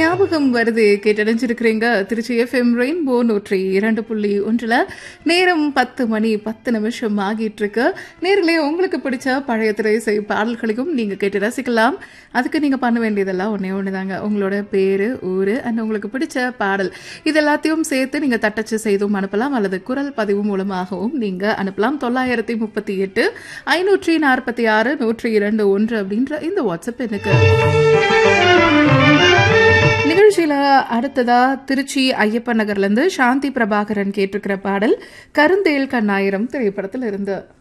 ஞாபகம் வருது கேட்டடைஞ்சிருக்கிறீங்க Trichy FM rainbow நூற்றி இரண்டு புள்ளி ஒன்றில் நேரம் பத்து மணி பத்து நிமிஷம் ஆகிட்டு இருக்கு நேரிலே உங்களுக்கு பிடிச்ச பழைய திரைசை பாடல்களையும் நீங்க கேட்டு ரசிக்கலாம் அதுக்கு நீங்க பண்ண வேண்டியதெல்லாம் ஒன்னே ஒண்ணுதாங்க உங்களோட பேரு ஊரு அண்ட் உங்களுக்கு பிடிச்ச பாடல் இது எல்லாத்தையும் சேர்த்து நீங்க தட்டச்சு செய்தும் அனுப்பலாம் அல்லது குரல் பதிவு மூலமாகவும் நீங்க அனுப்பலாம் தொள்ளாயிரத்தி முப்பத்தி எட்டு ஐநூற்றி நாற்பத்தி ஆறு நூற்றி இரண்டு ஒன்று அப்படின்ற இந்த வாட்ஸ்அப் எனக்கு நிகழ்ச்சியில அடுத்ததா திருச்சி ஐயப்பன் நகர்ல இருந்து சாந்தி பிரபாகரன் கேட்டிருக்கிற பாடல் கருந்தேல் கண்ணாயிரம் திரைப்படத்தில் இருந்து